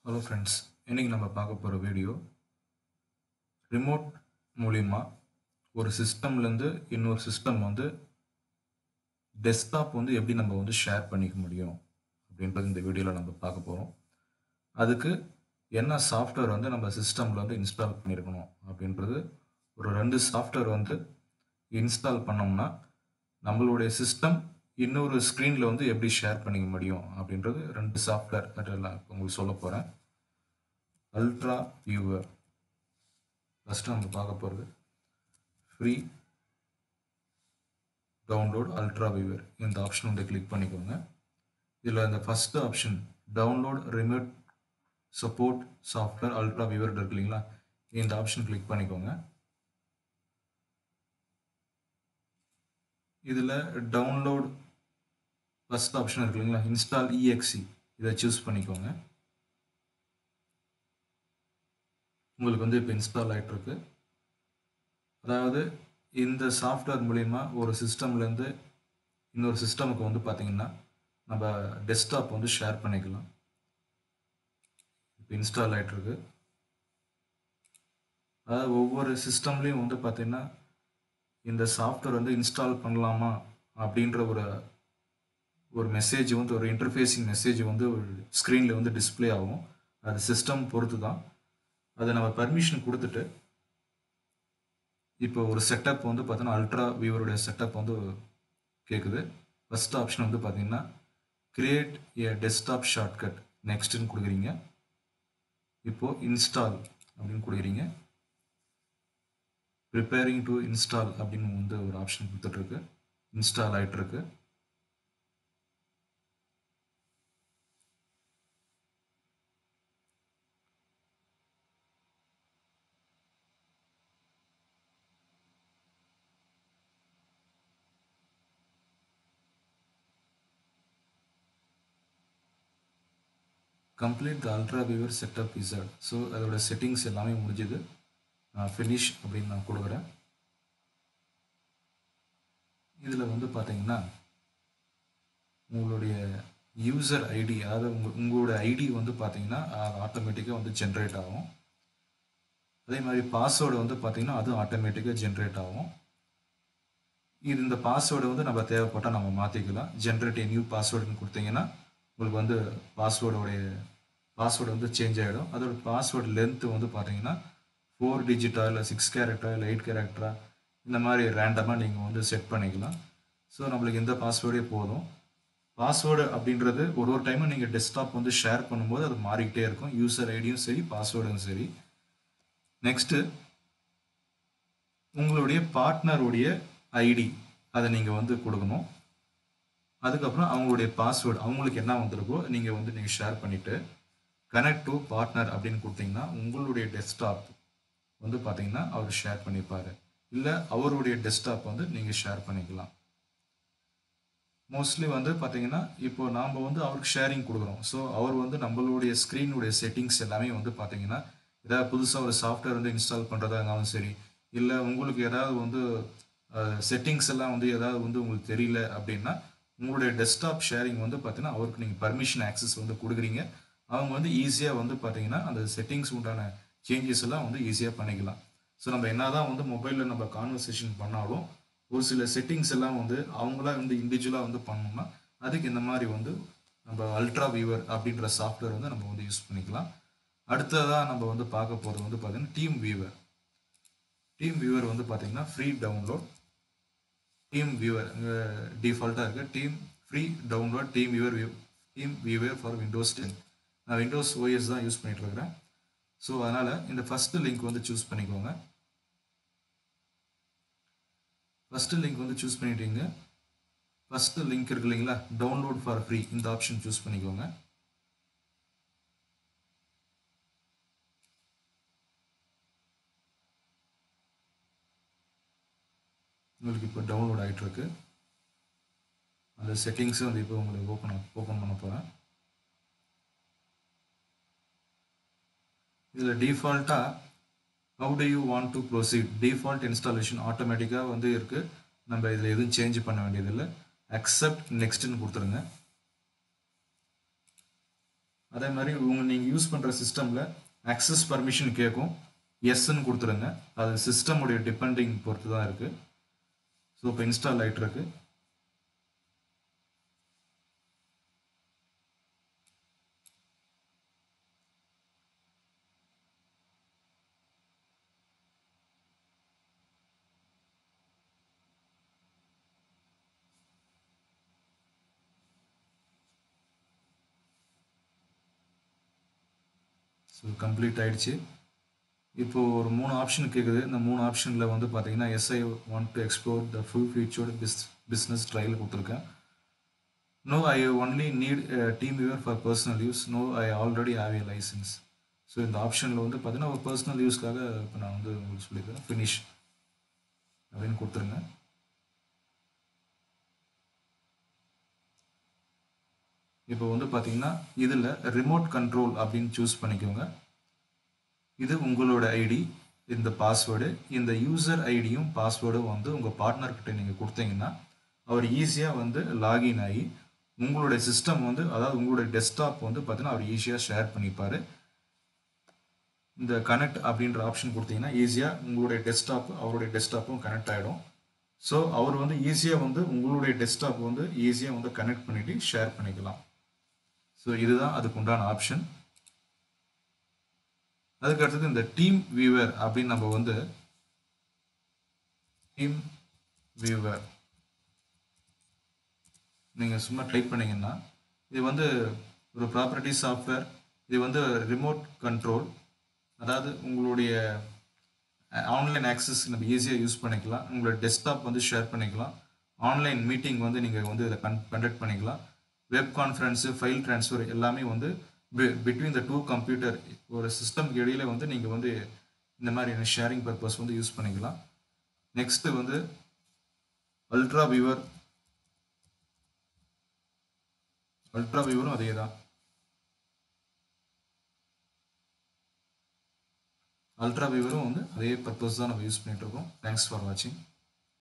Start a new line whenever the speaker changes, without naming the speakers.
hello friends இன்றைக்கி நம்ம பார்க்க போகிற வீடியோ ரிமோட் மூலிமா ஒரு சிஸ்டம்லேருந்து இன்னொரு சிஸ்டம் வந்து டெஸ்க்டாப் வந்து எப்படி நம்ம வந்து ஷேர் பண்ணிக்க முடியும் அப்படின்றது இந்த வீடியோவில் நம்ம பார்க்க போகிறோம் அதுக்கு என்ன சாஃப்ட்வேர் வந்து நம்ம சிஸ்டமில் வந்து இன்ஸ்டால் பண்ணியிருக்கணும் அப்படின்றது ஒரு ரெண்டு சாஃப்ட்வேர் வந்து இன்ஸ்டால் பண்ணோம்னா நம்மளுடைய சிஸ்டம் இன்னொரு ஸ்க்ரீனில் வந்து எப்படி ஷேர் பண்ணிக்க முடியும் அப்படின்றது ரெண்டு சாஃப்ட்வேர் நான் உங்களுக்கு சொல்ல போகிறேன் அல்ட்ரா வியூவர் ஃபஸ்ட்டு நம்ம பார்க்க போகிறது ஃப்ரீ டவுன்லோட் அல்ட்ரா வியூவர் இந்த ஆப்ஷன் வந்து கிளிக் பண்ணிக்கோங்க இதில் இந்த first option download remote support software ultra viewer இருக்கு இல்லைங்களா இந்த ஆப்ஷன் கிளிக் பண்ணிக்கோங்க இதில் டவுன்லோட் ஃபஸ்ட் ஆப்ஷன் இருக்கு இல்லைங்களா இன்ஸ்டால் இஎக்ஸி இதை சூஸ் பண்ணிக்கோங்க உங்களுக்கு வந்து இப்போ இன்ஸ்டால் ஆகிட்டுருக்கு அதாவது இந்த சாஃப்ட்வேர் மூலிமா ஒரு சிஸ்டம்லேருந்து இன்னொரு சிஸ்டமுக்கு வந்து பார்த்திங்கன்னா நம்ம டெஸ்க்டாப் வந்து ஷேர் பண்ணிக்கலாம் இப்போ இன்ஸ்டால் ஆகிட்டுருக்கு அதாவது ஒவ்வொரு சிஸ்டம்லேயும் வந்து பார்த்திங்கன்னா இந்த சாஃப்ட்வேர் வந்து இன்ஸ்டால் பண்ணலாமா அப்படின்ற ஒரு ஒரு மெசேஜ் வந்து ஒரு இன்டர்ஃபேஸிங் மெசேஜ் வந்து ஒரு ஸ்க்ரீனில் வந்து டிஸ்பிளே ஆகும் அது சிஸ்டம் பொறுத்து தான் அதை நம்ம பர்மிஷன் கொடுத்துட்டு இப்போ ஒரு செட்டப் வந்து பார்த்தோன்னா அல்ட்ரா வியூவருடைய செட்டப் வந்து கேட்குது ஃபஸ்ட் ஆப்ஷன் வந்து பார்த்தீங்கன்னா கிரியேட் ஏ டெஸ்க்டாப் ஷார்ட்கட் நெக்ஸ்ட்டுன்னு கொடுக்குறீங்க இப்போது இன்ஸ்டால் அப்படின்னு கொடுக்குறீங்க ப்ரிப்பேரிங் டு இன்ஸ்டால் அப்படின்னு வந்து ஒரு ஆப்ஷன் கொடுத்துட்ருக்கு இன்ஸ்டால் ஆகிட்டுருக்கு complete the ultra viewer setup is so அதோட செட்டிங்ஸ் எல்லாமே முடிஞ்சுது ஃபினிஷ் அப்படின்னு நான் கொடுக்குறேன் இதில் வந்து பார்த்தீங்கன்னா உங்களுடைய யூசர் ஐடி அதாவது உங்கள் உங்களோட ஐடி வந்து பார்த்தீங்கன்னா ஆட்டோமேட்டிக்காக வந்து ஜென்ரேட் ஆகும் அதே மாதிரி பாஸ்வேர்டு வந்து பார்த்தீங்கன்னா அதுவும் ஆட்டோமேட்டிக்காக ஜென்ரேட் ஆகும் இது இந்த பாஸ்வேர்டு வந்து நம்ம தேவைப்பட்டால் நம்ம மாற்றிக்கலாம் ஜென்ரேட் நியூ பாஸ்வேர்டுன்னு கொடுத்தீங்கன்னா உங்களுக்கு வந்து பாஸ்வேர்டோடைய பாஸ்வேர்டு வந்து சேஞ்ச் ஆகிடும் அதோட பாஸ்வேர்டு லென்த்து வந்து பார்த்தீங்கன்னா ஃபோர் டிஜிட்டா இல்லை சிக்ஸ் கேரக்டரா இல்லை எயிட் கேரக்டரா இந்த மாதிரி ரேண்டமாக நீங்கள் வந்து செட் பண்ணிக்கலாம் ஸோ நம்மளுக்கு இந்த பாஸ்வேர்டே போதும் பாஸ்வேர்டு அப்படின்றது ஒரு ஒரு டைமும் நீங்கள் டெஸ்க்டாப் வந்து ஷேர் பண்ணும்போது அது மாறிக்கிட்டே இருக்கும் யூசர் ஐடியும் சரி பாஸ்வேர்டும் சரி நெக்ஸ்ட்டு உங்களுடைய பார்ட்னருடைய ஐடி அதை நீங்கள் வந்து கொடுக்கணும் அதுக்கப்புறம் அவங்களுடைய பாஸ்வேர்டு அவங்களுக்கு என்ன வந்திருக்கோ நீங்கள் வந்து நீங்கள் ஷேர் பண்ணிவிட்டு கனெக்ட் டு பார்ட்னர் அப்படின்னு கொடுத்தீங்கன்னா உங்களுடைய டெஸ்க்டாப் வந்து பார்த்தீங்கன்னா அவர் ஷேர் பண்ணிப்பார் இல்லை அவருடைய டெஸ்க்டாப் வந்து நீங்கள் ஷேர் பண்ணிக்கலாம் மோஸ்ட்லி வந்து பார்த்தீங்கன்னா இப்போ நாம் வந்து அவருக்கு ஷேரிங் கொடுக்குறோம் ஸோ அவர் வந்து நம்மளுடைய ஸ்க்ரீனுடைய செட்டிங்ஸ் எல்லாமே வந்து பார்த்தீங்கன்னா ஏதாவது புதுசாக ஒரு சாஃப்ட்வேர் வந்து இன்ஸ்டால் பண்ணுறதா இருந்தாலும் சரி இல்லை உங்களுக்கு ஏதாவது வந்து செட்டிங்ஸ் எல்லாம் வந்து ஏதாவது வந்து உங்களுக்கு தெரியல அப்படின்னா உங்களுடைய டெஸ்க்டாப் ஷேரிங் வந்து பார்த்தீங்கன்னா அவருக்கு நீங்கள் பர்மிஷன் ஆக்சஸ் வந்து கொடுக்குறீங்க அவங்க வந்து ஈஸியாக வந்து பார்த்தீங்கன்னா அந்த செட்டிங்ஸ் உண்டான சேஞ்சஸ் எல்லாம் வந்து ஈஸியாக பண்ணிக்கலாம் ஸோ நம்ம என்ன தான் வந்து மொபைலில் நம்ம கான்வர்சேஷன் பண்ணாலும் ஒரு சில செட்டிங்ஸ் எல்லாம் வந்து அவங்களா வந்து இண்டிவிஜுவலாக வந்து பண்ணோம்னா அதுக்கு இந்த மாதிரி வந்து நம்ம அல்ட்ரா வியூவர் அப்படின்ற சாஃப்ட்வேர் வந்து நம்ம வந்து யூஸ் பண்ணிக்கலாம் அடுத்ததாக நம்ம வந்து பார்க்க போகிறது வந்து பார்த்தீங்கன்னா டீம் வியூவர் டீம் வியூவர் வந்து பார்த்தீங்கன்னா ஃப்ரீ டவுன்லோட் டீம் வியூவர் இங்கே டிஃபால்ட்டாக இருக்குது team free download team viewer view team viewer for Windows ten நான் விண்டோஸ் ஓஎஸ் தான் யூஸ் பண்ணிகிட்டு இருக்கிறேன் ஸோ அதனால் இந்த ஃபஸ்ட்டு லிங்க் வந்து சூஸ் பண்ணிக்கோங்க ஃபஸ்ட்டு லிங்க் வந்து சூஸ் பண்ணிட்டீங்க ஃபஸ்ட்டு லிங்க் இருக்கு இல்லைங்களா டவுன்லோட் ஃபார் ஃப்ரீ இந்த ஆப்ஷன் சூஸ் பண்ணிக்கோங்க உங்களுக்கு இப்போ டவுன்லோட் ஆகிட்டு இருக்கு அந்த செட்டிங்ஸும் வந்து இப்போ உங்களுக்கு ஓப்பன் ஓப்பன் பண்ண போகிறேன் இதில் டிஃபால்ட்டாக how do you want to proceed default installation ஆட்டோமேட்டிக்காக வந்து இருக்குது நம்ம இதில் எதுவும் சேஞ்ச் பண்ண வேண்டியதில்லை அக்செப்ட் நெக்ஸ்ட்னு கொடுத்துருங்க அதே மாதிரி உங்க நீங்கள் யூஸ் பண்ணுற சிஸ்டமில் அக்சஸ் பர்மிஷன் கேட்கும் எஸ்ன்னு கொடுத்துருங்க அது சிஸ்டமுடைய டிபெண்டிங் பொறுத்து தான் இருக்குது ஸோ இப்போ இன்ஸ்டால் ஆகிட்டு இருக்கு ஸோ கம்ப்ளீட் ஆயிடுச்சு இப்போ ஒரு மூணு ஆப்ஷன் கேட்குது இந்த மூணு ஆப்ஷனில் வந்து பார்த்தீங்கன்னா yes I want to explore the full featured biz business trial கொடுத்துருக்கேன் no I only need team viewer for personal use no I already have a license so இந்த ஆப்ஷனில் வந்து பார்த்தீங்கன்னா ஒரு பர்சனல் யூஸ்க்காக இப்போ நான் வந்து உங்களுக்கு சொல்லியிருக்கேன் ஃபினிஷ் அப்படின்னு கொடுத்துருங்க இப்போ வந்து பார்த்தீங்கன்னா இதில் ரிமோட் கண்ட்ரோல் அப்படின்னு சூஸ் பண்ணிக்கோங்க இது உங்களோட ஐடி இந்த பாஸ்வேர்டு இந்த யூசர் ஐடியும் பாஸ்வேர்டும் வந்து உங்கள் பார்ட்னர்கிட்ட நீங்கள் கொடுத்தீங்கன்னா அவர் ஈஸியாக வந்து லாகின் ஆகி உங்களுடைய சிஸ்டம் வந்து அதாவது உங்களுடைய டெஸ்க்டாப் வந்து பார்த்தீங்கன்னா அவர் ஈஸியாக ஷேர் பண்ணிப்பார் இந்த கனெக்ட் அப்படின்ற ஆப்ஷன் கொடுத்தீங்கன்னா ஈஸியாக உங்களுடைய டெஸ்க்டாப் அவருடைய டெஸ்க்டாப்பும் கனெக்ட் ஆகிடும் ஸோ அவர் வந்து ஈஸியாக வந்து உங்களுடைய டெஸ்க்டாப் வந்து ஈஸியாக வந்து கனெக்ட் பண்ணிவிட்டு ஷேர் பண்ணிக்கலாம் ஸோ இதுதான் அதுக்கு உண்டான ஆப்ஷன் அதுக்கு அடுத்தது இந்த டீம் வியூவர் அப்படின்னு நம்ம வந்து டீம் வியூவர் நீங்கள் சும்மா டைப் பண்ணீங்கன்னா இது வந்து ஒரு ப்ராப்பர்ட்டி சாஃப்ட்வேர் இது வந்து ரிமோட் கண்ட்ரோல் அதாவது உங்களுடைய ஆன்லைன் ஆக்சஸ் நம்ம ஈஸியாக யூஸ் பண்ணிக்கலாம் உங்களோட டெஸ்க்டாப் வந்து ஷேர் பண்ணிக்கலாம் ஆன்லைன் மீட்டிங் வந்து நீங்கள் வந்து இதில் கன் கண்டக்ட் பண்ணிக்கலாம் வெப் கான்ஃபரன்ஸு ஃபைல் ட்ரான்ஸ்ஃபர் எல்லாமே வந்து பிட்வீன் த டூ கம்ப்யூட்டர் ஒரு சிஸ்டம்க்கு இடையில வந்து நீங்கள் வந்து இந்த மாதிரி ஷேரிங் பர்பஸ் வந்து யூஸ் பண்ணிக்கலாம் நெக்ஸ்ட்டு வந்து அல்ட்ரா வியூவர் அல்ட்ரா வியூவரும் அதே தான் அல்ட்ரா வியூவரும் வந்து அதே பர்பஸ் தான் நம்ம யூஸ் பண்ணிட்டு இருக்கோம் தேங்க்ஸ் ஃபார் வாட்சிங்